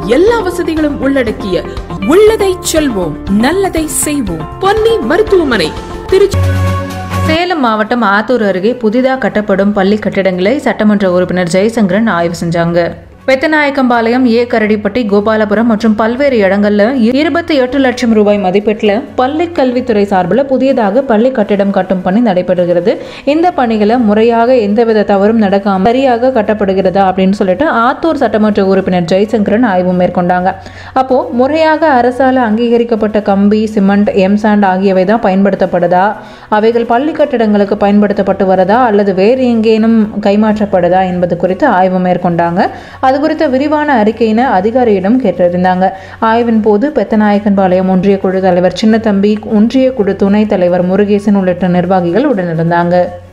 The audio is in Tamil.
எல்லா வசதிகளும் உள்ளடக்கிய உள்ளதை செல்வோம் நல்லதை செய்வோம் பொன்னி மருத்துவமனை திருச்சி சேலம் மாவட்டம் ஆத்தூர் அருகே புதிதாக கட்டப்படும் பள்ளி கட்டிடங்களை சட்டமன்ற உறுப்பினர் ஜெயசங்கரன் ஆய்வு செஞ்சாங்க பெத்தநாயக்கம்பாளையம் ஏ கரடிப்பட்டி கோபாலபுரம் மற்றும் பல்வேறு இடங்கள்ல இருபத்தி எட்டு லட்சம் ரூபாய் மதிப்பீட்டில் பள்ளி கல்வித்துறை சார்பில் புதியதாக பள்ளி கட்டிடம் கட்டும் பணி நடைபெறுகிறது இந்த பணிகளை முறையாக எந்தவித தவறும் நடக்காம சரியாக கட்டப்படுகிறதா அப்படின்னு சொல்லிட்டு ஆத்தூர் சட்டமன்ற உறுப்பினர் ஜெயசங்கரன் ஆய்வு மேற்கொண்டாங்க அப்போ முறையாக அரசால அங்கீகரிக்கப்பட்ட கம்பி சிமெண்ட் எம்சாண்ட் ஆகியவை தான் பயன்படுத்தப்படுதா அவைகள் பள்ளி கட்டிடங்களுக்கு பயன்படுத்தப்பட்டு வரதா அல்லது வேறு எங்கேனும் கைமாற்றப்படுதா என்பது குறித்து ஆய்வு மேற்கொண்டாங்க அது குறித்த விரிவான அறிக்கையினை அதிகாரியிடம் கேட்டிருந்தாங்க ஆய்வின் போது பெத்தநாயக்கன்பாளையம் ஒன்றிய குழு தலைவர் சின்னத்தம்பி ஒன்றிய குழு துணைத் தலைவர் முருகேசன் உள்ளிட்ட நிர்வாகிகள் உடனிருந்தாங்க